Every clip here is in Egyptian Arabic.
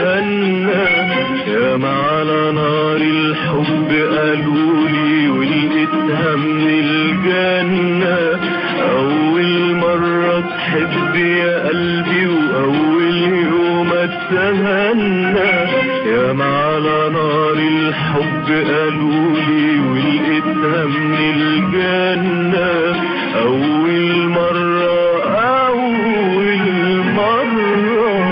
تهنى يا على نار الحب قالولي ولقيتها من الجنة أول مرة تحب يا قلبي وأول يوم اتهنى يا على نار الحب قالولي ولقيتها من الجنة أول مرة أول مرة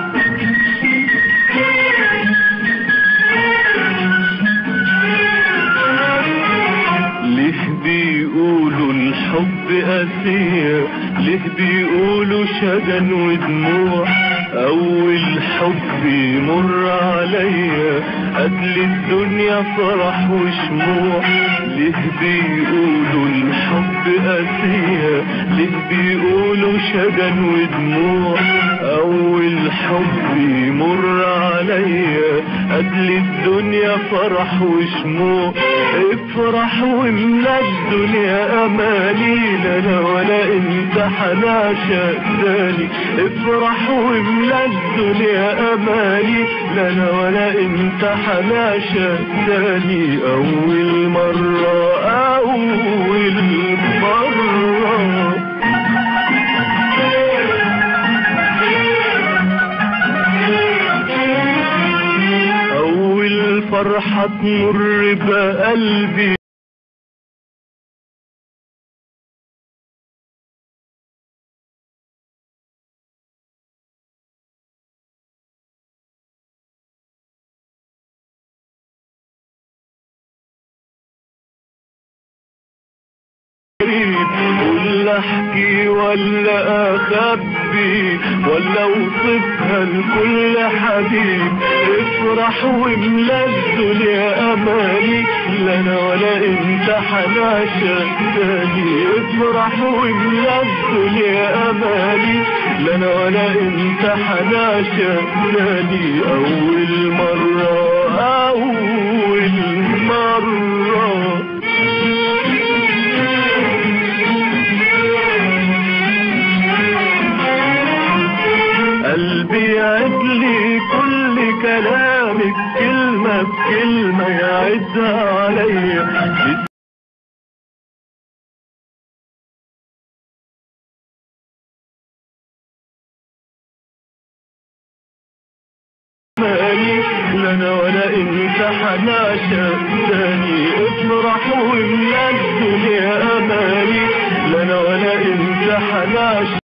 ليه بيقولوا الحب قاسية ليه بيقولوا شجن ودموع أول حب يمر عليا قبل الدنيا فرح وشموع ليه بيقولوا الحب قاسية ليه بيقولوا شجن ودموع أول حب يمر عليا قبل الدنيا فرح وشموع افرح واملا الدنيا اماني لا انا ولا انت حناشا تاني افرح واملا الدنيا اماني لا انا ولا انت حناشا تاني اول مرة اول مرة أول فرحة تمر بقلبي ولا احكي ولا اخبي ولا اوصفها لكل حبيب افرح واملا الدنيا اماني لا انا ولا انت حناشا تاني افرح واملا الدنيا اماني لا انا ولا انت حناشا تاني اول مرة اول مرة قلبي يعد لي كل كلامك كلمة بكلمة يعدها عليا مالي لا انا ولا انت حناشا تاني افرح واملا الدنيا اماني لا انا ولا انت حناشا